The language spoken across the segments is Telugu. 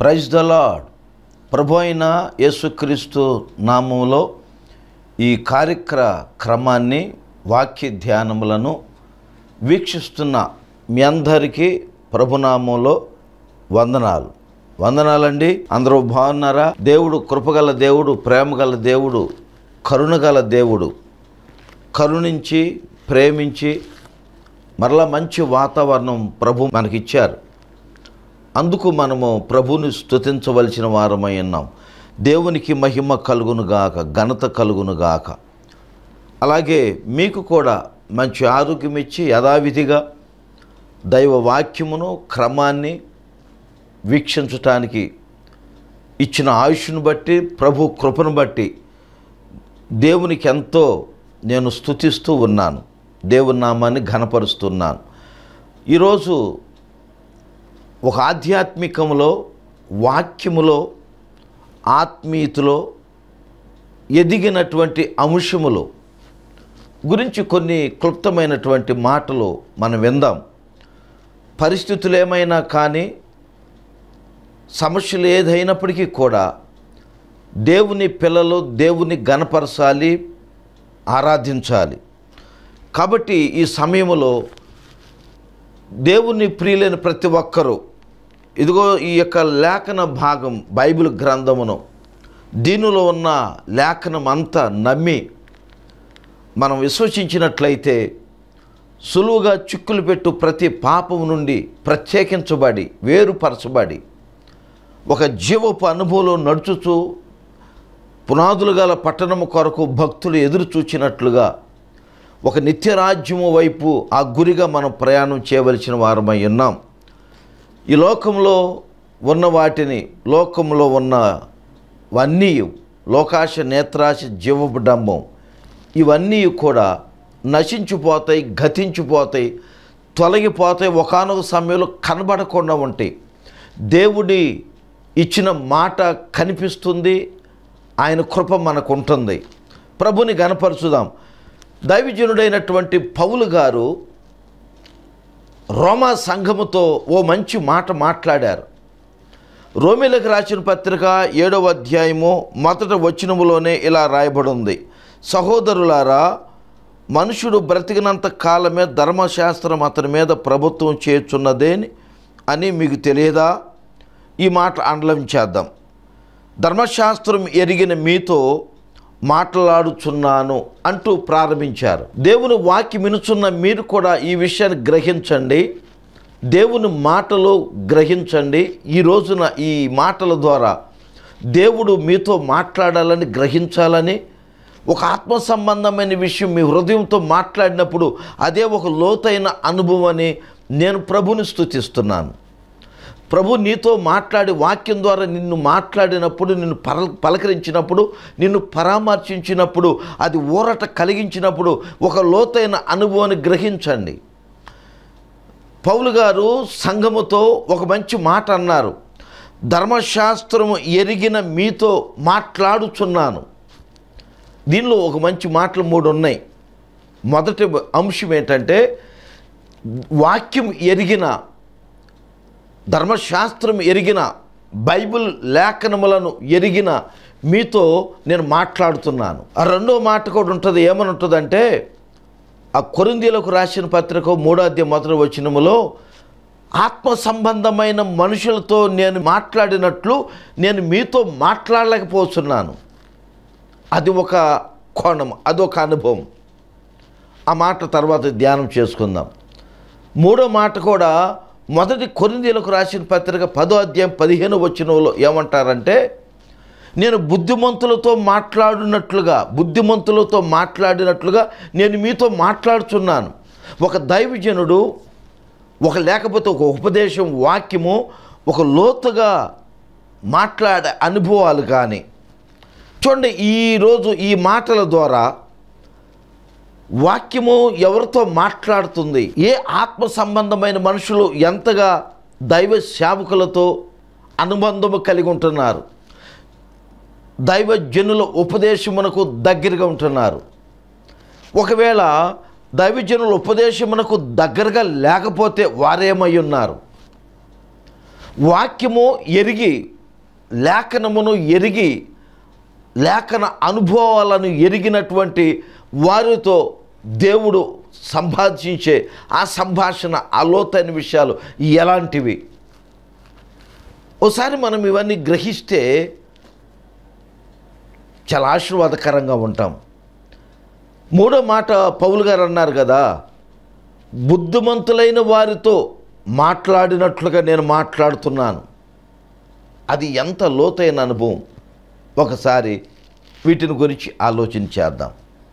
ప్రైజ్ ద లాడ్ ప్రభు అయిన యేసుక్రీస్తు నామములో ఈ కార్యక్ర క్రమాన్ని వాక్య ధ్యానములను వీక్షిస్తున్న మీ అందరికీ ప్రభునామంలో వందనాలు వందనాలండి అందరూ బాగున్నారా దేవుడు కృపగల దేవుడు ప్రేమగల దేవుడు కరుణగల దేవుడు కరుణించి ప్రేమించి మరలా మంచి వాతావరణం ప్రభు మనకిచ్చారు అందుకు మనము ప్రభుని స్తుతించవలసిన వారమై ఉన్నాం దేవునికి మహిమ కలుగునుగాక ఘనత కలుగునుగాక అలాగే మీకు కూడా మంచి ఆరోగ్యం ఇచ్చి యథావిధిగా దైవ వాక్యమును క్రమాన్ని వీక్షించటానికి ఇచ్చిన ఆయుష్ను బట్టి ప్రభు కృపను బట్టి దేవునికి ఎంతో నేను స్తుతిస్తూ ఉన్నాను దేవుని నామాన్ని ఘనపరుస్తున్నాను ఈరోజు ఒక ఆధ్యాత్మికములో వాక్యములో ఆత్మీయతలో ఎదిగినటువంటి అంశములు గురించి కొన్ని క్లుప్తమైనటువంటి మాటలు మనం విందాం పరిస్థితులు ఏమైనా కానీ సమస్యలు ఏదైనప్పటికీ కూడా దేవుని పిల్లలు దేవుని గణపరచాలి ఆరాధించాలి కాబట్టి ఈ సమయంలో దేవుని ప్రియులైన ప్రతి ఒక్కరూ ఇదిగో ఈ యొక్క లేఖన భాగం బైబిల్ గ్రంథమును దీనిలో ఉన్న లేఖనం అంతా నమ్మి మనం విశ్వసించినట్లయితే సులువుగా చిక్కులు పెట్టు ప్రతి పాపము నుండి ప్రత్యేకించబడి వేరుపరచబడి ఒక జీవపు అనుభవంలో నడుచుచూ పునాదులు గల పట్టణము కొరకు భక్తులు ఎదురు చూచినట్లుగా ఒక నిత్యరాజ్యము వైపు ఆ గురిగా మనం ప్రయాణం చేయవలసిన వారమై ఉన్నాం ఈ లోకంలో ఉన్న వాటిని లోకంలో ఉన్నవన్నీ లోకాశ నేత్రాశ జీవపు డంబం ఇవన్నీ కూడా నశించిపోతాయి గతించిపోతాయి తొలగిపోతాయి ఒకనొక సమయంలో కనబడకుండా ఉంటాయి దేవుడి ఇచ్చిన మాట కనిపిస్తుంది ఆయన కృప మనకు ఉంటుంది ప్రభుని గనపరచుదాం దైవజనుడైనటువంటి పౌలు గారు రోమా సంఘముతో ఓ మంచి మాట మాట్లాడారు రోమిలకు రాసిన పత్రిక ఏడవ అధ్యాయము మొదట వచనములోనే ఇలా రాయబడి ఉంది సహోదరులారా మనుషుడు బ్రతికినంత కాలమే ధర్మశాస్త్రం అతని మీద ప్రభుత్వం చేస్తున్నదేని అని మీకు తెలియదా ఈ మాట అండలం చేద్దాం ధర్మశాస్త్రం ఎరిగిన మీతో మాట్లాడుచున్నాను అంటూ ప్రారంభించారు దేవుని వాక్యం వినుచున్న మీరు కూడా ఈ విషయాన్ని గ్రహించండి దేవుని మాటలు గ్రహించండి ఈ రోజున ఈ మాటల ద్వారా దేవుడు మీతో మాట్లాడాలని గ్రహించాలని ఒక ఆత్మ సంబంధమైన విషయం మీ హృదయంతో మాట్లాడినప్పుడు అదే ఒక లోతైన అనుభవం అని నేను ప్రభుని స్తుతిస్తున్నాను ప్రభు నీతో మాట్లాడి వాక్యం ద్వారా నిన్ను మాట్లాడినప్పుడు నిన్ను పల పలకరించినప్పుడు నిన్ను పరామర్శించినప్పుడు అది ఊరట కలిగించినప్పుడు ఒక లోతైన అనుభవాన్ని గ్రహించండి పౌలు గారు సంఘముతో ఒక మంచి మాట అన్నారు ధర్మశాస్త్రము ఎరిగిన మీతో మాట్లాడుచున్నాను దీనిలో ఒక మంచి మాటలు మూడు ఉన్నాయి మొదటి అంశం ఏంటంటే వాక్యం ఎరిగిన ధర్మశాస్త్రం ఎరిగిన బైబిల్ లేఖనములను ఎరిగిన మీతో నేను మాట్లాడుతున్నాను ఆ రెండో మాట కూడా ఉంటుంది ఏమని ఉంటుందంటే ఆ కొరిందీలకు రాసిన పత్రిక మూడో అధ్యాయం మొదటి వచనములో ఆత్మ సంబంధమైన మనుషులతో నేను మాట్లాడినట్లు నేను మీతో మాట్లాడలేకపోతున్నాను అది ఒక కోణం అదొక అనుభవం ఆ మాట తర్వాత ధ్యానం చేసుకుందాం మూడో మాట కూడా మొదటి కొరిందీలకు రాసిన పత్రిక పదో అధ్యాయం పదిహేను వచ్చినలో ఏమంటారంటే నేను బుద్ధిమంతులతో మాట్లాడినట్లుగా బుద్ధిమంతులతో మాట్లాడినట్లుగా నేను మీతో మాట్లాడుచున్నాను ఒక దైవజనుడు ఒక లేకపోతే ఒక ఉపదేశం వాక్యము ఒక లోతుగా మాట్లాడే అనుభవాలు కానీ చూడండి ఈరోజు ఈ మాటల ద్వారా వాక్యము ఎవరితో మాట్లాడుతుంది ఏ ఆత్మ సంబంధమైన మనుషులు ఎంతగా దైవ సేవకులతో అనుబంధము కలిగి ఉంటున్నారు దైవజనుల ఉపదేశమునకు దగ్గరగా ఉంటున్నారు ఒకవేళ దైవజనుల ఉపదేశమునకు దగ్గరగా లేకపోతే వారేమై ఉన్నారు వాక్యము ఎరిగి లేఖనమును ఎరిగి లేఖన అనుభవాలను ఎరిగినటువంటి వారితో దేవుడు సంభాషించే ఆ సంభాషణ ఆ లోతైన విషయాలు ఎలాంటివి ఒకసారి మనం ఇవన్నీ గ్రహిస్తే చాలా ఆశీర్వాదకరంగా ఉంటాం మూడో మాట పౌలు గారు అన్నారు కదా బుద్ధిమంతులైన వారితో మాట్లాడినట్లుగా నేను మాట్లాడుతున్నాను అది ఎంత లోతైన అనుభవం ఒకసారి వీటిని గురించి ఆలోచించేద్దాం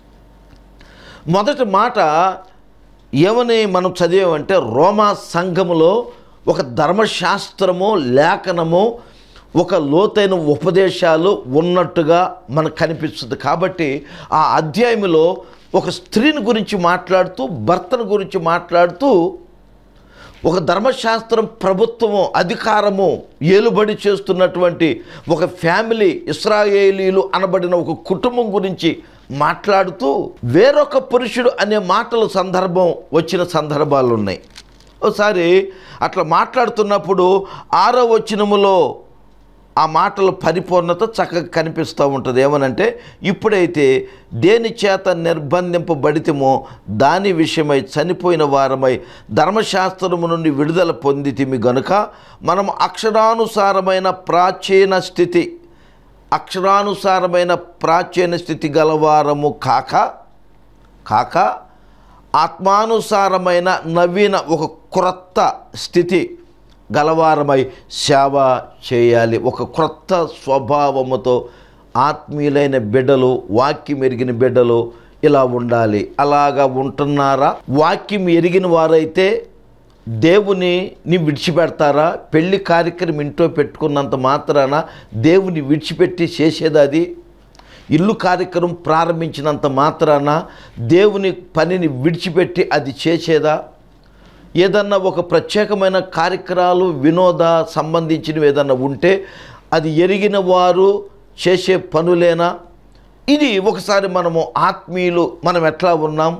మొదటి మాట ఏమని మనం చదివామంటే రోమా సంఘములో ఒక ధర్మశాస్త్రము లేఖనము ఒక లోతైన ఉపదేశాలు ఉన్నట్టుగా మనకు కనిపిస్తుంది కాబట్టి ఆ అధ్యాయంలో ఒక స్త్రీని గురించి మాట్లాడుతూ భర్తను గురించి మాట్లాడుతూ ఒక ధర్మశాస్త్రం ప్రభుత్వము అధికారము ఏలుబడి చేస్తున్నటువంటి ఒక ఫ్యామిలీ ఇస్రాయేలీలు అనబడిన ఒక కుటుంబం గురించి మాట్లాడుతూ వేరొక పురుషుడు అనే మాటల సందర్భం వచ్చిన సందర్భాలు ఉన్నాయి ఒకసారి అట్లా మాట్లాడుతున్నప్పుడు ఆరో వచనములో ఆ మాటల పరిపూర్ణత చక్కగా కనిపిస్తూ ఉంటుంది ఏమనంటే ఇప్పుడైతే దేని చేత నిర్బంధింపబడితేమో దాని విషయమై చనిపోయిన వారమై ధర్మశాస్త్రము నుండి విడుదల పొందితిమి గనుక మనం అక్షరానుసారమైన ప్రాచీన స్థితి అక్షరానుసారమైన ప్రాచీన స్థితి గలవారము కాక కాక ఆత్మానుసారమైన నవీన ఒక క్రొత్త స్థితి గలవారమై సేవ చేయాలి ఒక క్రొత్త స్వభావముతో ఆత్మీయులైన బిడ్డలు వాక్యం ఎరిగిన బిడ్డలు ఇలా ఉండాలి అలాగా ఉంటున్నారా వాక్యం ఎరిగిన వారైతే దేవుని ని విడిచిపెడతారా పెళ్లి కార్యక్రమం ఇంట్లో పెట్టుకున్నంత మాత్రాన దేవుని విడిచిపెట్టి చేసేది అది ఇల్లు కార్యక్రమం ప్రారంభించినంత మాత్రాన దేవుని పనిని విడిచిపెట్టి అది చేసేదా ఏదన్నా ఒక ప్రత్యేకమైన కార్యక్రమాలు వినోద సంబంధించినవి ఏదన్నా ఉంటే అది ఎరిగిన వారు చేసే పనులేనా ఇది ఒకసారి మనము ఆత్మీయులు మనం ఎట్లా ఉన్నాం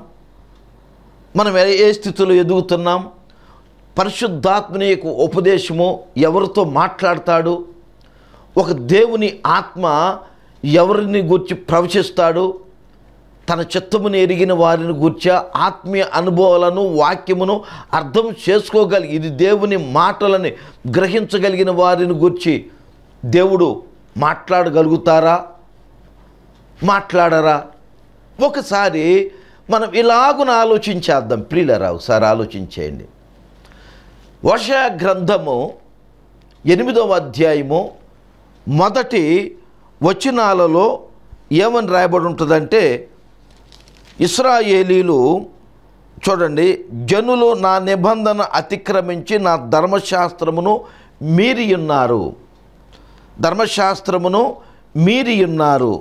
మనం ఏ- ఏ స్థితిలో ఎదుగుతున్నాం పరిశుద్ధాత్మని యొక్క ఉపదేశము ఎవరితో మాట్లాడతాడు ఒక దేవుని ఆత్మ ఎవరిని గురించి ప్రవచిస్తాడు తన చిత్తమును ఎరిగిన వారిని గుర్చా ఆత్మీయ అనుభవాలను వాక్యమును అర్థం చేసుకోగలిగి ఇది దేవుని మాటలని గ్రహించగలిగిన వారిని గురించి దేవుడు మాట్లాడగలుగుతారా మాట్లాడరా ఒకసారి మనం ఇలాగున ఆలోచించేద్దాం ప్రియులరా ఒకసారి ఆలోచించేయండి వర్ష గ్రంథము ఎనిమిదవ అధ్యాయము మొదటి వచనాలలో ఏమని రాయబడి ఉంటుందంటే ఇస్రాయేలీలు చూడండి జనులు నా నిబంధన అతిక్రమించి నా ధర్మశాస్త్రమును మీరి ఉన్నారు ధర్మశాస్త్రమును మీరి ఉన్నారు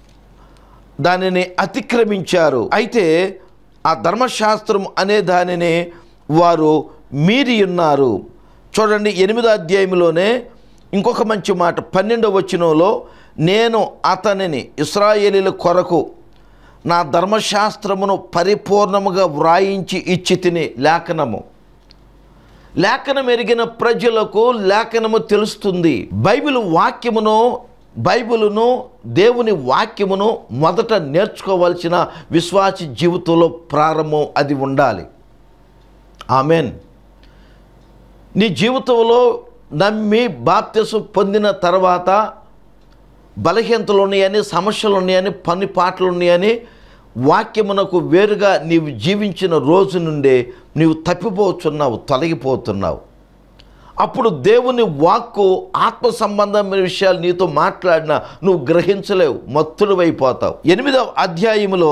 దానిని అతిక్రమించారు అయితే ఆ ధర్మశాస్త్రం అనే దానిని వారు మీరి ఉన్నారు చూడండి ఎనిమిదో అధ్యాయంలోనే ఇంకొక మంచి మాట పన్నెండవ వచనంలో నేను అతనిని ఇస్రాయేలీల కొరకు నా ధర్మశాస్త్రమును పరిపూర్ణముగా వ్రాయించి ఇచ్చి తిని లేఖనము లేఖనం ఎరిగిన ప్రజలకు లేఖనము తెలుస్తుంది బైబిల్ వాక్యమును బైబిలును దేవుని వాక్యమును మొదట నేర్చుకోవాల్సిన విశ్వాసి జీవితంలో ప్రారంభం అది ఉండాలి ఆమెన్ నీ జీవితంలో నమ్మి బాప్తిసం పొందిన తర్వాత బలహీనతలు ఉన్నాయని సమస్యలు ఉన్నాయని పని పాటలు ఉన్నాయని వాక్యమునకు వేరుగా నీవు జీవించిన రోజు నుండే నీవు తప్పిపోతున్నావు తొలగిపోతున్నావు అప్పుడు దేవుని వాక్కు ఆత్మ సంబంధమైన విషయాలు నీతో మాట్లాడినా నువ్వు గ్రహించలేవు మత్తుడు అయిపోతావు ఎనిమిదవ అధ్యాయములో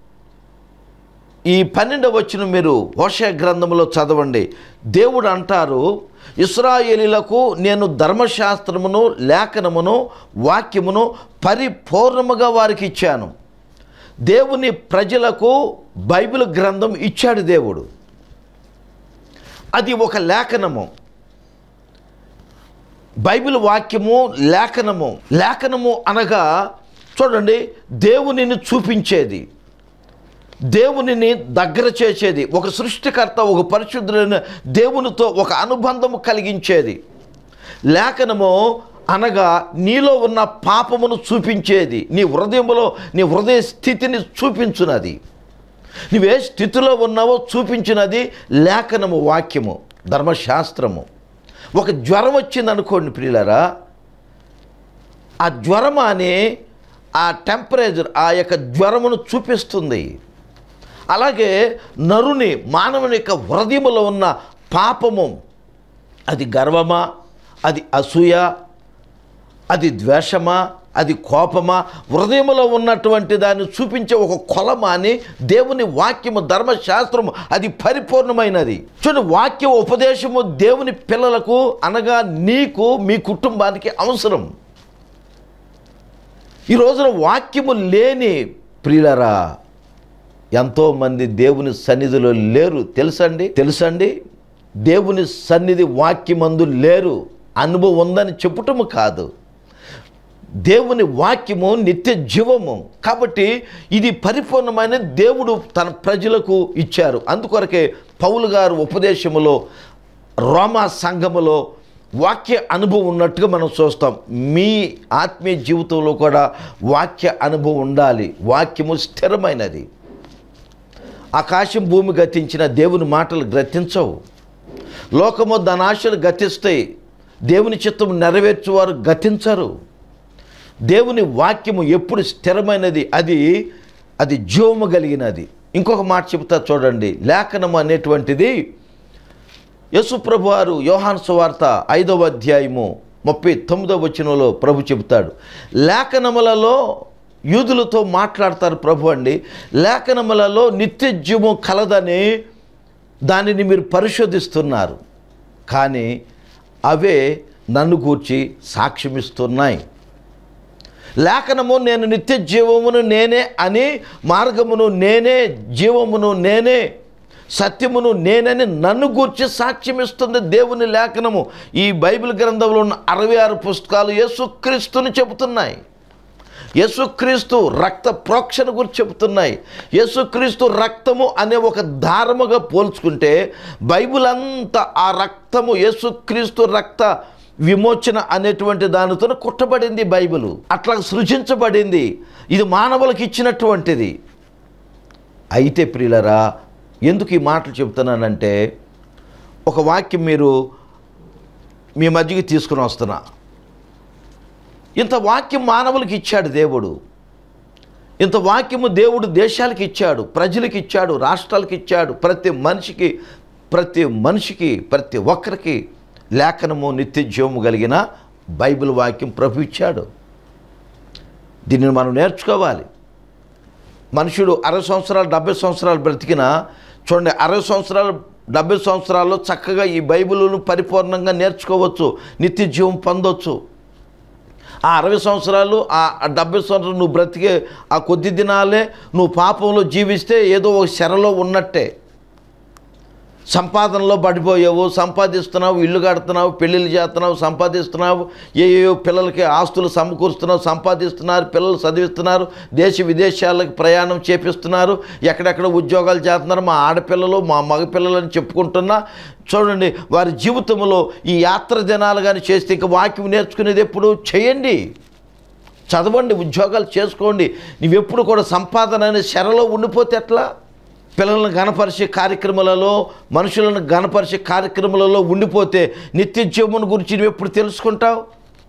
ఈ పన్నెండవ వచ్చిన మీరు హోష గ్రంథంలో చదవండి దేవుడు అంటారు ఇస్రాయేలీలకు నేను ధర్మశాస్త్రమును లేఖనమును వాక్యమును పరిపూర్ణముగా వారికి ఇచ్చాను దేవుని ప్రజలకు బైబిల్ గ్రంథం ఇచ్చాడు దేవుడు అది ఒక లేఖనము బైబిల్ వాక్యము లేఖనము లేఖనము అనగా చూడండి దేవునిని చూపించేది దేవునిని దగ్గర చేసేది ఒక సృష్టికర్త ఒక పరిశుద్ధులైన దేవునితో ఒక అనుబంధము కలిగించేది లేఖనము అనగా నీలో ఉన్న పాపమును చూపించేది నీ హృదయంలో నీ హృదయ స్థితిని చూపించునది నువ్వే స్థితిలో ఉన్నావో చూపించినది లేఖనము వాక్యము ధర్మశాస్త్రము ఒక జ్వరం వచ్చింది అనుకోండి ప్రియులరా ఆ జ్వరం అనే ఆ టెంపరేచర్ ఆ యొక్క జ్వరమును చూపిస్తుంది అలాగే నరుని మానవుని యొక్క హృదయములో ఉన్న పాపము అది గర్వమా అది అసూయ అది ద్వేషమా అది కోపమా హృదయంలో ఉన్నటువంటి దాన్ని చూపించే ఒక కొలమా అని దేవుని వాక్యము ధర్మశాస్త్రము అది పరిపూర్ణమైనది చూడండి వాక్య ఉపదేశము దేవుని పిల్లలకు అనగా నీకు మీ కుటుంబానికి అవసరం ఈ రోజున వాక్యము లేని ప్రియులరా ఎంతోమంది దేవుని సన్నిధిలో లేరు తెలుసండి తెలుసండి దేవుని సన్నిధి వాక్యమందు లేరు అనుభవం ఉందని చెప్పుటము కాదు దేవుని వాక్యము నిత్య జీవము కాబట్టి ఇది పరిపూర్ణమైన దేవుడు తన ప్రజలకు ఇచ్చారు అందుకొరకే పౌలు గారు ఉపదేశములో రోమా సంఘములో వాక్య అనుభవం ఉన్నట్టుగా మనం చూస్తాం మీ ఆత్మీయ జీవితంలో కూడా వాక్య అనుభవం ఉండాలి వాక్యము స్థిరమైనది ఆకాశం భూమి గతించిన దేవుని మాటలు గతించవు లోకము దాని ఆశలు గతిస్తాయి దేవుని చిత్తము నెరవేర్చువారు గతించరు దేవుని వాక్యము ఎప్పుడు స్థిరమైనది అది అది జీవము కలిగినది ఇంకొక మాట చెబుతా చూడండి లేఖనము అనేటువంటిది యేసుప్రభు వారు యోహాను సువార్త ఐదవ అధ్యాయము ముప్పై తొమ్మిదవ వచనంలో ప్రభు చెబుతాడు లేఖనములలో యూదులతో మాట్లాడతారు ప్రభు అండి లేఖనములలో నిత్య జీవం కలదని దానిని మీరు పరిశోధిస్తున్నారు కానీ అవే నన్ను గూర్చి సాక్ష్యమిస్తున్నాయి లేఖనము నేను నిత్య జీవమును నేనే అని మార్గమును నేనే జీవమును నేనే సత్యమును నేనని నన్ను గూర్చి సాక్ష్యమిస్తుంది దేవుని లేఖనము ఈ బైబిల్ గ్రంథంలో ఉన్న అరవై ఆరు పుస్తకాలు యేసుక్రీస్తుని చెబుతున్నాయి యేసుక్రీస్తు రక్త ప్రోక్షణ గురించి చెబుతున్నాయి యేసుక్రీస్తు రక్తము అనే ఒక ధారముగా పోల్చుకుంటే బైబిల్ అంతా ఆ రక్తము యేసుక్రీస్తు రక్త విమోచన అనేటువంటి దానితో కుట్టబడింది బైబిల్ అట్లా సృజించబడింది ఇది మానవులకు ఇచ్చినటువంటిది అయితే ప్రియులరా ఎందుకు ఈ మాటలు చెప్తున్నానంటే ఒక వాక్యం మీరు మీ మధ్యకి తీసుకుని వస్తున్నా ఇంత వాక్యం మానవులకు ఇచ్చాడు దేవుడు ఇంత వాక్యము దేవుడు దేశాలకు ఇచ్చాడు ప్రజలకు ఇచ్చాడు రాష్ట్రాలకు ఇచ్చాడు ప్రతి మనిషికి ప్రతి మనిషికి ప్రతి ఒక్కరికి లేఖనము నిత్య జీవము కలిగిన బైబిల్ వాక్యం ప్రభు ఇచ్చాడు దీనిని మనం నేర్చుకోవాలి మనుషుడు అరవై సంవత్సరాలు డెబ్బై సంవత్సరాలు బ్రతికినా చూడండి అరవై సంవత్సరాలు డెబ్బై సంవత్సరాల్లో చక్కగా ఈ బైబిల్ను పరిపూర్ణంగా నేర్చుకోవచ్చు నిత్య జీవం పొందొచ్చు ఆ అరవై సంవత్సరాలు ఆ డెబ్బై సంవత్సరాలు నువ్వు బ్రతికే ఆ కొద్ది దినాలే నువ్వు పాపంలో జీవిస్తే ఏదో ఒక శరలో ఉన్నట్టే సంపాదనలో పడిపోయావు సంపాదిస్తున్నావు ఇల్లు కడుతున్నావు పెళ్ళిళ్ళు చేస్తున్నావు సంపాదిస్తున్నావు ఏయో పిల్లలకి ఆస్తులు సమకూరుస్తున్నావు సంపాదిస్తున్నారు పిల్లలు చదివిస్తున్నారు దేశ విదేశాలకు ప్రయాణం చేపిస్తున్నారు ఎక్కడెక్కడ ఉద్యోగాలు చేస్తున్నారు మా ఆడపిల్లలు మా మగపిల్లలు అని చెప్పుకుంటున్నా చూడండి వారి జీవితంలో ఈ యాత్ర దినాలు కానీ చేస్తే ఇంకా వాక్యం నేర్చుకునేది ఎప్పుడు చేయండి చదవండి ఉద్యోగాలు చేసుకోండి నువ్వెప్పుడు కూడా సంపాదన అనే శరలో ఉండిపోతే ఎట్లా పిల్లలను గణపరిచే కార్యక్రమాలలో మనుషులను గణపరిచే కార్యక్రమాలలో ఉండిపోతే నిత్య జీవమును గురించి నువ్వు ఎప్పుడు తెలుసుకుంటావు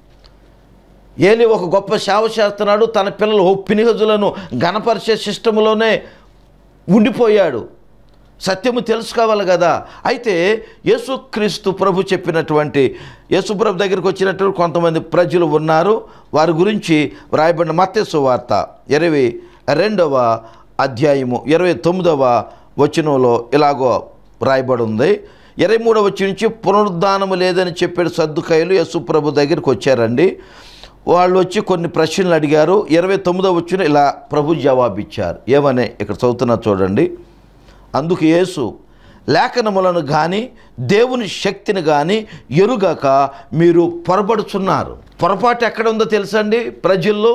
ఏలి ఒక గొప్ప సేవ చేస్తున్నాడు తన పిల్లలు పినిహజులను గణపరిచే సిస్టంలోనే ఉండిపోయాడు సత్యము తెలుసుకోవాలి కదా అయితే యేసుక్రీస్తు ప్రభు చెప్పినటువంటి యేసు ప్రభు దగ్గరికి వచ్చినటువంటి కొంతమంది ప్రజలు ఉన్నారు వారి గురించి వ్రాయబడిన మత్స్సు వార్త ఇరవై రెండవ అధ్యాయము ఇరవై తొమ్మిదవ వచనంలో ఇలాగో రాయబడి ఉంది ఇరవై మూడవ వచ్చి నుంచి పునరుద్ధానము లేదని చెప్పాడు సర్దుకాయలు యేసు ప్రభు దగ్గరికి వచ్చారండి వాళ్ళు వచ్చి కొన్ని ప్రశ్నలు అడిగారు ఇరవై తొమ్మిదవ వచ్చిన ఇలా ప్రభు జవాబిచ్చారు ఏమని ఇక్కడ చదువుతున్నా చూడండి అందుకు యేసు లేఖనములను కానీ దేవుని శక్తిని కానీ ఎరుగక మీరు పొరపడుచున్నారు పొరపాటు ఎక్కడ ఉందో తెలుసండి ప్రజల్లో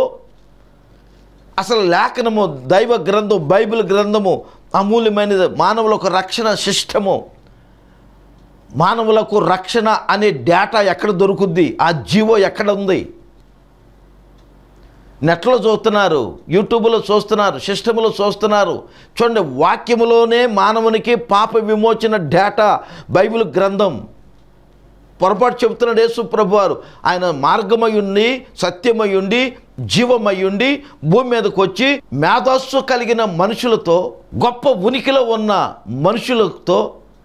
అసలు లేఖనము దైవ గ్రంథం బైబిల్ గ్రంథము అమూల్యమైనది మానవుల ఒక రక్షణ సిస్టము మానవులకు రక్షణ అనే డేటా ఎక్కడ దొరుకుద్ది ఆ జీవో ఎక్కడ ఉంది నెట్లో చూస్తున్నారు యూట్యూబ్లో చూస్తున్నారు సిస్టంలో చూస్తున్నారు చూడండి వాక్యములోనే మానవునికి పాప విమోచన డేటా బైబిల్ గ్రంథం పొరపాటు చెబుతున్నాడు యేసు ప్రభు వారు ఆయన మార్గమయుండి సత్యమయుండి జీవమయుండి భూమి మీదకి వచ్చి మేధస్సు కలిగిన మనుషులతో గొప్ప ఉనికిలో ఉన్న మనుషులతో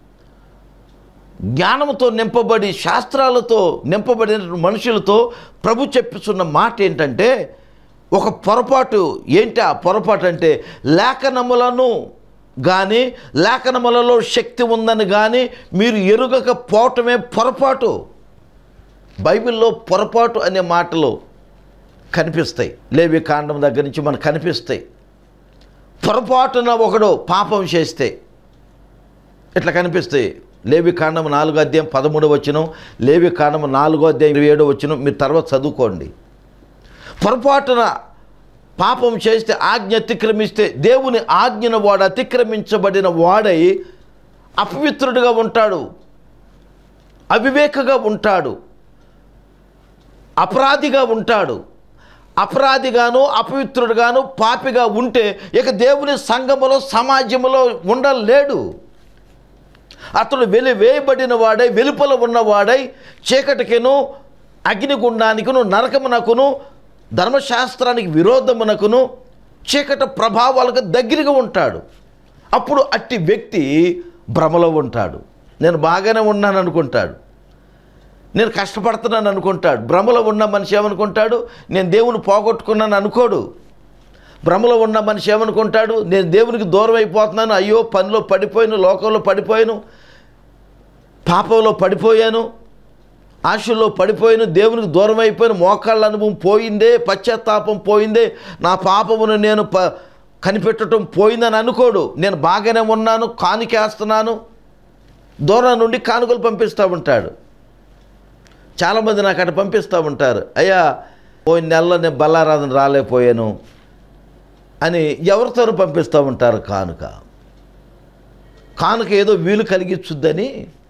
జ్ఞానంతో నింపబడి శాస్త్రాలతో నింపబడిన మనుషులతో ప్రభు చెప్పుతున్న మాట ఏంటంటే ఒక పొరపాటు ఏంటి ఆ పొరపాటు అంటే లేఖనములను కానీ లేఖనములలో శక్తి ఉందని కానీ మీరు ఎరుగక పోవటమే పొరపాటు బైబిల్లో పొరపాటు అనే మాటలు కనిపిస్తాయి లేవి కాండం దగ్గర నుంచి మనకు కనిపిస్తాయి పొరపాటున ఒకడు పాపం చేస్తే ఇట్లా కనిపిస్తాయి లేవి కాండం నాలుగో అధ్యాయం పదమూడు వచ్చినం లేవి కాండం నాలుగో అధ్యాయం ఇరవై ఏడో వచ్చినం మీరు తర్వాత చదువుకోండి పొరపాటున పాపం చేస్తే ఆజ్ఞ అతిక్రమిస్తే దేవుని ఆజ్ఞను వాడు అతిక్రమించబడిన వాడై అపవిత్రుడిగా ఉంటాడు అవివేకగా ఉంటాడు అపరాధిగా ఉంటాడు అపరాధిగాను అపవిత్రుడుగాను పాపిగా ఉంటే ఇక దేవుని సంఘములో సమాజంలో ఉండలేడు అతడు వెలివేయబడిన వాడై వెలుపల ఉన్నవాడై చీకటికిను అగ్నిగుండానికిను నరకమునకును ధర్మశాస్త్రానికి విరోధమునకును చీకటి ప్రభావాలకు దగ్గరగా ఉంటాడు అప్పుడు అట్టి వ్యక్తి భ్రమలో ఉంటాడు నేను బాగానే ఉన్నాను అనుకుంటాడు నేను కష్టపడుతున్నాను అనుకుంటాడు భ్రమలో ఉన్న మనిషి ఏమనుకుంటాడు నేను దేవుని పోగొట్టుకున్నాను అనుకోడు భ్రమలో ఉన్న మనిషి ఏమనుకుంటాడు నేను దేవునికి దూరం అయిపోతున్నాను అయ్యో పనిలో పడిపోయాను లోకంలో పడిపోయాను పాపంలో పడిపోయాను ఆశల్లో పడిపోయాను దేవునికి దూరం అయిపోయిన మోకాళ్ళ అనుభవం పోయిందే పశ్చాత్తాపం పోయిందే నా పాపమును నేను ప కనిపెట్టడం పోయిందని అనుకోడు నేను బాగానే ఉన్నాను కానుకేస్తున్నాను దూరం నుండి కానుకలు పంపిస్తూ ఉంటాడు చాలామంది నాకు అటు పంపిస్తూ ఉంటారు అయ్యా పోయిన నెలలో నేను బల్లారాధన రాలేకపోయాను అని ఎవరితో పంపిస్తూ ఉంటారు కానుక కానుక ఏదో వీలు కలిగించుద్దని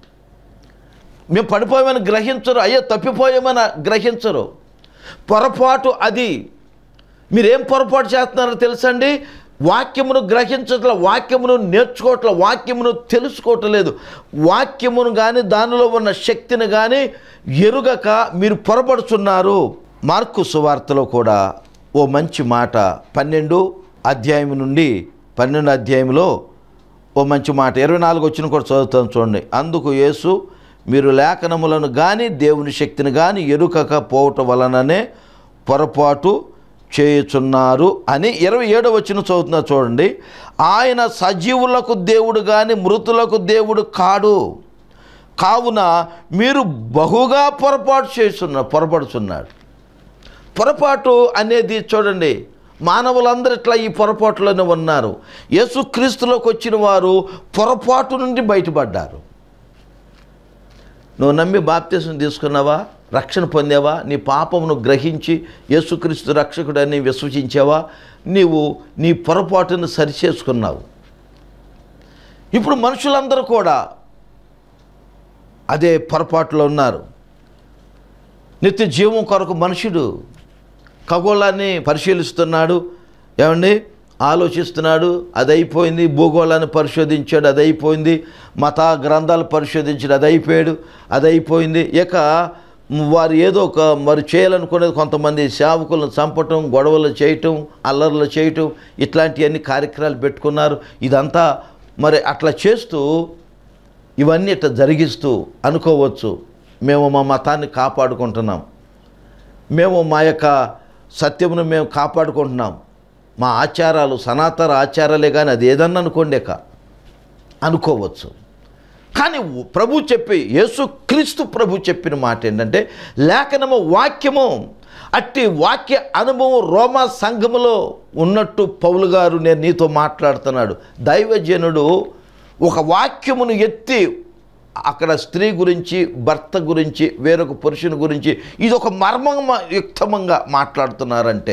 మేము పడిపోయామని గ్రహించరు అయ్యో తప్పిపోయామని గ్రహించరు పొరపాటు అది మీరేం పొరపాటు చేస్తున్నారో తెలుసండి వాక్యమును గ్రహించట్ల వాక్యమును నేర్చుకోవట్ల వాక్యమును తెలుసుకోవట్లేదు వాక్యమును కానీ దానిలో ఉన్న శక్తిని కానీ ఎరుగక మీరు పొరపడుచున్నారు మార్కు సువార్తలో కూడా ఓ మంచి మాట పన్నెండు అధ్యాయం నుండి పన్నెండు అధ్యాయంలో ఓ మంచి మాట ఇరవై నాలుగు వచ్చిన కూడా చదువుతాను చూడండి అందుకు యేసు మీరు లేఖనములను కానీ దేవుని శక్తిని కానీ ఎరుకక పోవటం వలననే పొరపాటు చేయుచున్నారు అని ఇరవై ఏడో వచ్చిన చదువుతున్నా చూడండి ఆయన సజీవులకు దేవుడు కానీ మృతులకు దేవుడు కాడు కావున మీరు బహుగా పొరపాటు చేస్తున్నారు పొరపడుచున్నాడు పొరపాటు అనేది చూడండి మానవులందరూ ఇట్లా ఈ పొరపాటులోనే ఉన్నారు యేసుక్రీస్తులోకి వచ్చిన వారు పొరపాటు నుండి బయటపడ్డారు నువ్వు నమ్మి బాప్తీసం తీసుకున్నావా రక్షణ పొందావా నీ పాపమును గ్రహించి యేసుక్రీస్తు రక్షకుడని విశ్వసించావా నీవు నీ పొరపాటును సరిచేసుకున్నావు ఇప్పుడు మనుషులందరూ కూడా అదే పొరపాటులో ఉన్నారు నిత్య జీవం కొరకు మనుషుడు ఖగోళాన్ని పరిశీలిస్తున్నాడు ఏమండి ఆలోచిస్తున్నాడు అది అయిపోయింది భూగోళాన్ని పరిశోధించాడు అది అయిపోయింది మత గ్రంథాలు పరిశోధించాడు అది అయిపోయాడు అది అయిపోయింది ఇక వారు ఏదో ఒక మరి చేయాలనుకునేది కొంతమంది సేవకులను చంపటం గొడవలు చేయటం అల్లర్లు చేయటం ఇట్లాంటివన్నీ కార్యక్రమాలు పెట్టుకున్నారు ఇదంతా మరి అట్లా చేస్తూ ఇవన్నీ ఇట్లా జరిగిస్తూ అనుకోవచ్చు మేము మా మతాన్ని కాపాడుకుంటున్నాం మేము మా యొక్క సత్యమును మేము కాపాడుకుంటున్నాం మా ఆచారాలు సనాతన ఆచారాలే కానీ అది ఏదన్నా అనుకోండిక అనుకోవచ్చు కానీ ప్రభు చెప్పి యేసు క్రీస్తు ప్రభు చెప్పిన మాట ఏంటంటే లేఖనము వాక్యము అట్టి వాక్య అనుభవం రోమా సంఘములో ఉన్నట్టు పౌలు గారు నేను నీతో మాట్లాడుతున్నాడు దైవజనుడు ఒక వాక్యమును ఎత్తి అక్కడ స్త్రీ గురించి భర్త గురించి వేరొక పురుషుని గురించి ఇది ఒక మర్మయుక్తమంగా మాట్లాడుతున్నారంటే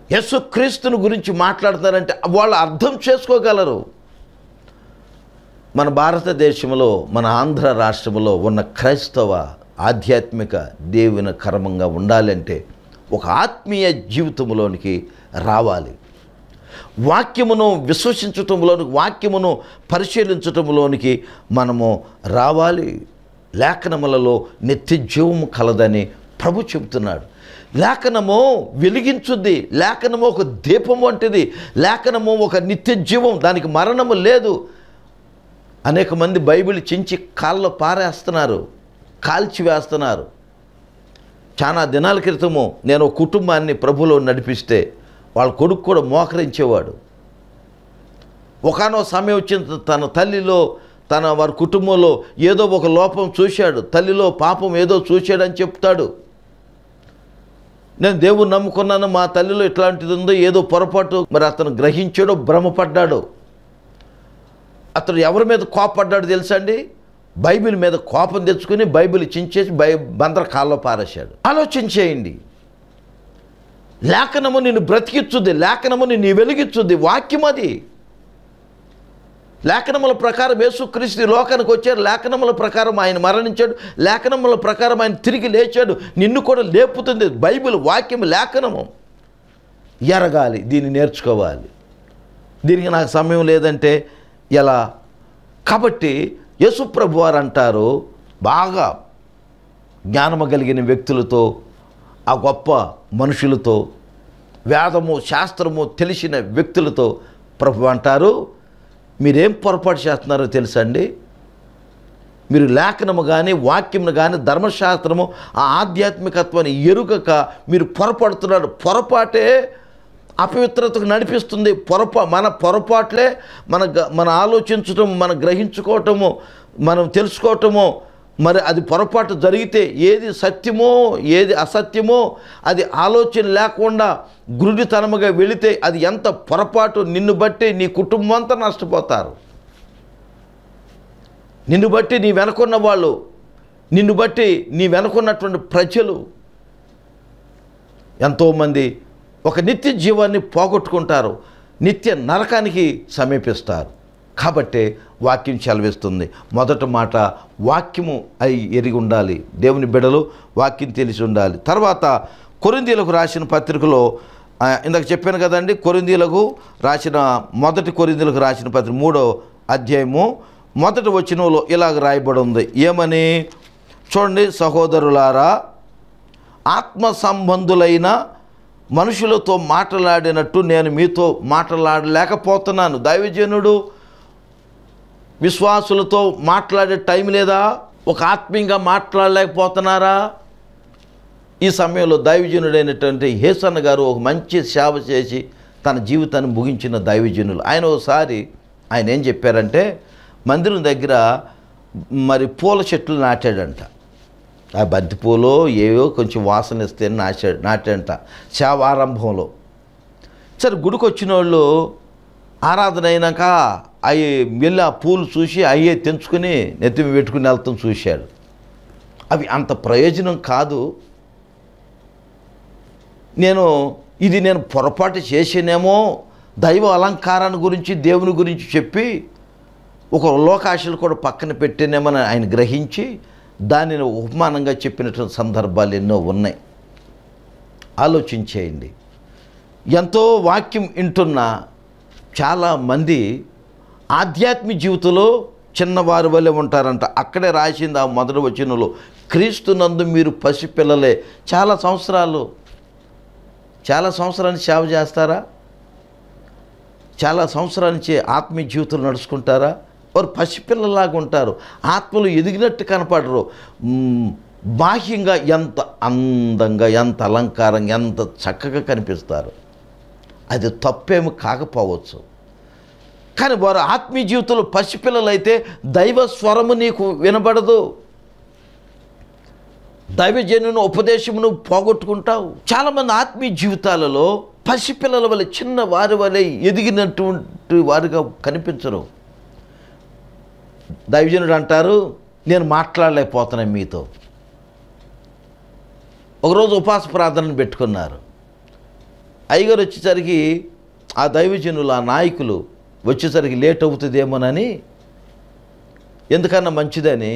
యేసుక్రీస్తుని గురించి మాట్లాడతారంటే వాళ్ళు అర్థం చేసుకోగలరు మన భారతదేశంలో మన ఆంధ్ర రాష్ట్రంలో ఉన్న క్రైస్తవ ఆధ్యాత్మిక దేవుని కర్మంగా ఉండాలంటే ఒక ఆత్మీయ జీవితంలోనికి రావాలి వాక్యమును విశ్వసించటంలోనికి వాక్యమును పరిశీలించటంలోనికి మనము రావాలి లేఖనములలో నిత్య జీవము కలదని ప్రభు చెబుతున్నాడు లేఖనము వెలిగించుద్ది లేఖనము ఒక దీపం వంటిది లేఖనము ఒక నిత్య జీవం దానికి మరణము లేదు అనేక మంది బైబిల్ చించి కాళ్ళలో పారేస్తున్నారు కాల్చివేస్తున్నారు చాలా దినాల క్రితము నేను ఒక కుటుంబాన్ని ప్రభులో నడిపిస్తే వాళ్ళ కొడుకు కూడా మోకరించేవాడు ఒకనో సమయం వచ్చిన తన తల్లిలో తన వారి కుటుంబంలో ఏదో ఒక లోపం చూశాడు తల్లిలో పాపం ఏదో చూశాడని చెప్తాడు నేను దేవుని నమ్ముకున్నాను మా తల్లిలో ఇట్లాంటిది ఉందో ఏదో పొరపాటు మరి అతను గ్రహించాడో భ్రమపడ్డాడు అతను ఎవరి మీద కోపడ్డాడు తెలుసా అండి బైబిల్ మీద కోపం తెచ్చుకుని బైబిల్ చించేసి బై బందర కాల్లో పారేశాడు ఆలోచన చేయండి లేఖనము నిన్ను బ్రతికిచ్చుద్ది లేఖనము నిన్ను వెలిగిచ్చుద్ది వాక్యం అది లేఖనముల ప్రకారం యేసుక్రీస్తు ఈ లోకానికి వచ్చాడు లేఖనముల ప్రకారం ఆయన మరణించాడు లేఖనముల ప్రకారం ఆయన తిరిగి లేచాడు నిన్ను కూడా లేపుతుంది బైబిల్ వాక్యం లేఖనము ఎరగాలి దీన్ని నేర్చుకోవాలి దీనికి నాకు సమయం లేదంటే ఎలా కాబట్టి యేసుప్రభు వారు అంటారు బాగా జ్ఞానము కలిగిన వ్యక్తులతో ఆ గొప్ప మనుషులతో వేదము శాస్త్రము తెలిసిన వ్యక్తులతో ప్రభు అంటారు మీరేం పొరపాటు చేస్తున్నారో తెలుసా అండి మీరు లేఖనము కానీ వాక్యమును కానీ ధర్మశాస్త్రము ఆ ఆధ్యాత్మికత్వాన్ని ఎరుగక మీరు పొరపడుతున్నారు పొరపాటే అపవిత్రతకు నడిపిస్తుంది పొరపా మన పొరపాట్లే మన గ- మన ఆలోచించటం మన గ్రహించుకోవటము మనం తెలుసుకోవటము మరి అది పొరపాటు జరిగితే ఏది సత్యమో ఏది అసత్యమో అది ఆలోచన లేకుండా గురుడితనముగా వెళితే అది ఎంత పొరపాటు నిన్ను బట్టి నీ కుటుంబం అంతా నష్టపోతారు నిన్ను బట్టి నీ వెనకున్న వాళ్ళు నిన్ను బట్టి నీ వెనకున్నటువంటి ప్రజలు ఎంతోమంది ఒక నిత్య జీవాన్ని పోగొట్టుకుంటారు నిత్య నరకానికి సమీపిస్తారు కాబట్టి వాక్యం సెలవిస్తుంది మొదట మాట వాక్యము అయి ఎరిగి ఉండాలి దేవుని బిడలు వాక్యం తెలిసి ఉండాలి తర్వాత కొరిందీలకు రాసిన పత్రికలో ఆ, ఇందాక చెప్పాను కదండి కొరిందీలకు రాసిన మొదటి కొరిందీలకు రాసిన పత్రిక మూడో అధ్యాయము మొదటి వచనంలో ఇలాగ రాయబడి ఉంది ఏమని చూడండి సహోదరులారా ఆత్మ సంబంధులైన మనుషులతో మాట్లాడినట్టు నేను మీతో మాట్లాడలేకపోతున్నాను దైవజనుడు విశ్వాసులతో మాట్లాడే టైం లేదా ఒక ఆత్మీయంగా మాట్లాడలేకపోతున్నారా ఈ సమయంలో దైవజనుడైనటువంటి హేసన్న గారు ఒక మంచి సేవ చేసి తన జీవితాన్ని ముగించిన దైవజనులు ఆయన ఒకసారి ఆయన ఏం చెప్పారంటే మందిరం దగ్గర మరి పూల చెట్లు నాటాడంట ఆ బంతి పూలు ఏవో కొంచెం వాసన ఇస్తే నాచా నాటాడంట సేవ ఆరంభంలో సరే గుడికి వచ్చిన వాళ్ళు ఆరాధన అయినాక అవి వెళ్ళి ఆ పూలు చూసి అయ్యే తెంచుకుని నెత్తిమి పెట్టుకుని వెళ్తాం చూశాడు అవి అంత ప్రయోజనం కాదు నేను ఇది నేను పొరపాటు చేసానేమో దైవ అలంకారాన్ని గురించి దేవుని గురించి చెప్పి ఒక లోకాశలు కూడా పక్కన పెట్టానేమని ఆయన గ్రహించి దానిని ఉపమానంగా చెప్పినటువంటి సందర్భాలు ఎన్నో ఉన్నాయి ఆలోచించేయండి ఎంతో వాక్యం వింటున్న చాలామంది ఆధ్యాత్మిక జీవితంలో చిన్నవారి వల్లే ఉంటారంట అక్కడే రాసింది ఆ మొదటి వచనంలో క్రీస్తునందు మీరు పసిపిల్లలే చాలా సంవత్సరాలు చాలా సంవత్సరాన్ని సేవ చేస్తారా చాలా సంవత్సరాల నుంచి ఆత్మీయ జీవితం నడుచుకుంటారా వారు పసిపిల్లలాగా ఉంటారు ఆత్మలు ఎదిగినట్టు కనపడరు మ్, బాహ్యంగా ఎంత అందంగా ఎంత అలంకారంగా ఎంత చక్కగా కనిపిస్తారు అది తప్పేమి కాకపోవచ్చు కానీ వారు ఆత్మీయ జీవితంలో పసిపిల్లలైతే దైవ స్వరము నీకు వినబడదు దైవజనుని ఉపదేశమును పోగొట్టుకుంటావు చాలామంది ఆత్మీయ జీవితాలలో పసిపిల్లల వల్ల చిన్న వారి వలె ఎదిగినటువంటి వారిగా కనిపించరు దైవజనుడు అంటారు నేను మాట్లాడలేకపోతున్నాను మీతో ఒకరోజు ఉపాస ప్రార్థనను పెట్టుకున్నారు అయ్యగారు వచ్చేసరికి ఆ దైవజనులు ఆ నాయకులు వచ్చేసరికి లేట్ అవుతుందేమోనని ఎందుకన్నా మంచిదని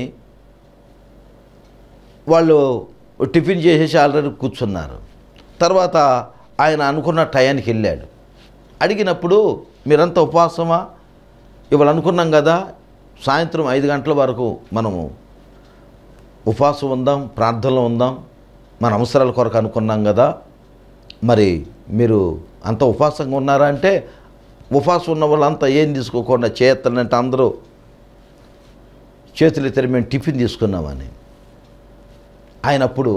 వాళ్ళు టిఫిన్ చేసేసి ఆల్రెడీ కూర్చున్నారు తర్వాత ఆయన అనుకున్న టయానికి వెళ్ళాడు అడిగినప్పుడు మీరంతా ఉపవాసమా ఇవాళ అనుకున్నాం కదా సాయంత్రం ఐదు గంటల వరకు మనము ఉపవాసం ఉందాం ప్రార్థనలో ఉందాం మన అవసరాల కొరకు అనుకున్నాం కదా మరి మీరు అంత ఉపవాసంగా ఉన్నారా అంటే ఉపవాసం ఉన్న వాళ్ళంతా ఏం తీసుకోకుండా చేయత్తనంటే అందరూ చేతులు ఎత్తారు మేము టిఫిన్ తీసుకున్నామని ఆయన అప్పుడు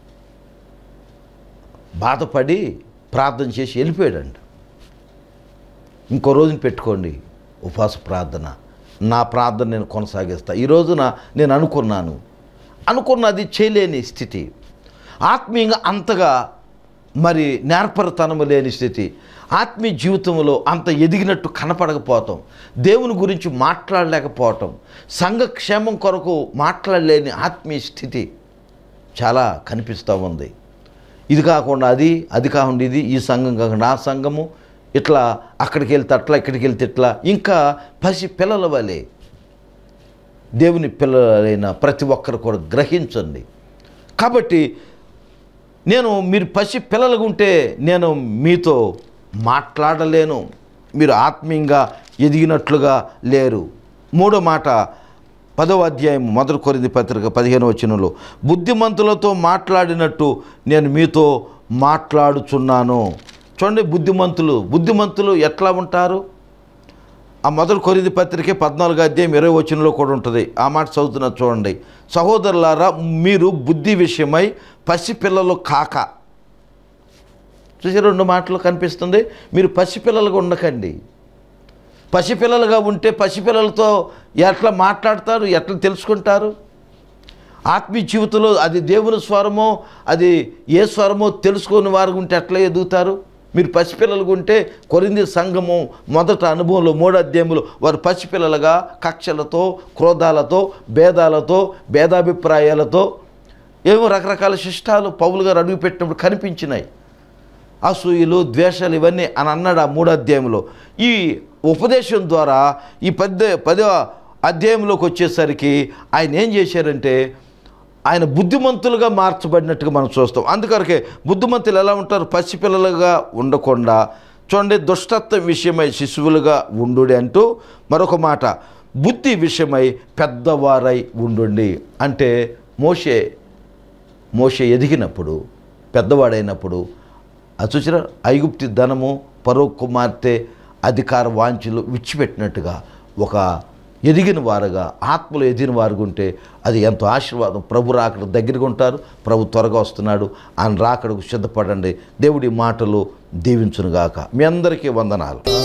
బాధపడి ప్రార్థన చేసి వెళ్ళిపోయాడంట ఇంకో రోజున పెట్టుకోండి ఉపవాస ప్రార్థన నా ప్రార్థన నేను కొనసాగిస్తా ఈ రోజున నేను అనుకున్నాను అనుకున్నది చేయలేని స్థితి ఆత్మీయంగా అంతగా మరి నేర్పరతనము లేని స్థితి ఆత్మీయ జీవితంలో అంత ఎదిగినట్టు కనపడకపోవటం దేవుని గురించి మాట్లాడలేకపోవటం సంఘ క్షేమం కొరకు మాట్లాడలేని ఆత్మీయ స్థితి చాలా కనిపిస్తూ ఉంది ఇది కాకుండా అది అది కాకుండా ఇది ఈ సంఘం కాకుండా ఆ సంఘము ఇట్లా అక్కడికి వెళ్తే అట్లా ఇక్కడికి వెళ్తే ఇట్లా ఇంకా పసి పిల్లల వలె దేవుని పిల్లలైన ప్రతి ఒక్కరు కూడా గ్రహించండి కాబట్టి నేను మీరు పసి పిల్లలుగా ఉంటే నేను మీతో మాట్లాడలేను మీరు ఆత్మీయంగా ఎదిగినట్లుగా లేరు మూడో మాట పదవ అధ్యాయం మొదటి కొరింది పత్రిక పదిహేను వచనంలో బుద్ధిమంతులతో మాట్లాడినట్టు నేను మీతో మాట్లాడుచున్నాను చూడండి బుద్ధిమంతులు బుద్ధిమంతులు ఎట్లా ఉంటారు ఆ మొదటి కొరింది పత్రిక పద్నాలుగు అధ్యాయం ఇరవై వచనంలో కూడా ఉంటుంది ఆ మాట చదువుతున్న చూడండి సహోదరులారా మీరు బుద్ధి విషయమై పసిపిల్లలు కాక చూసి రెండు మాటలు కనిపిస్తుంది మీరు పసిపిల్లలుగా ఉండకండి పసిపిల్లలుగా ఉంటే పసిపిల్లలతో ఎట్లా మాట్లాడతారు ఎట్లా తెలుసుకుంటారు ఆత్మీయ జీవితంలో అది దేవుని స్వరమో అది ఏ స్వరమో తెలుసుకొని వారు ఉంటే ఎట్లా ఎదుగుతారు మీరు పసిపిల్లలుగా ఉంటే కొరింది సంఘము మొదట అనుభవంలో మూడు అధ్యాయములు వారు పసిపిల్లలుగా కక్షలతో క్రోధాలతో భేదాలతో భేదాభిప్రాయాలతో ఏమో రకరకాల శిష్టాలు పౌలు గారు అడుగుపెట్టినప్పుడు కనిపించినాయి అసూయలు ద్వేషాలు ఇవన్నీ అని అన్నాడు ఆ మూడో అధ్యాయంలో ఈ ఉపదేశం ద్వారా ఈ పద్ద పదో అధ్యాయంలోకి వచ్చేసరికి ఆయన ఏం చేశారంటే ఆయన బుద్ధిమంతులుగా మార్చబడినట్టుగా మనం చూస్తాం అందుకొరకే బుద్ధిమంతులు ఎలా ఉంటారు పసిపిల్లలుగా ఉండకుండా చూడండి దుష్టత్వ విషయమై శిశువులుగా ఉండు అంటూ మరొక మాట బుద్ధి విషయమై పెద్దవారై ఉండుండి అంటే మోషే మోషే ఎదిగినప్పుడు పెద్దవాడైనప్పుడు అది చూసిన ఐగుప్తి ధనము పరో కుమార్తె అధికార వాంఛలు విడిచిపెట్టినట్టుగా ఒక ఎదిగిన వారుగా ఆత్మలో ఎదిగిన వారుగా ఉంటే అది ఎంతో ఆశీర్వాదం ప్రభు రాకడ దగ్గరగా ఉంటారు ప్రభు త్వరగా వస్తున్నాడు ఆయన రాకడకు సిద్ధపడండి దేవుడి మాటలు దీవించునుగాక మీ అందరికీ వందనాలు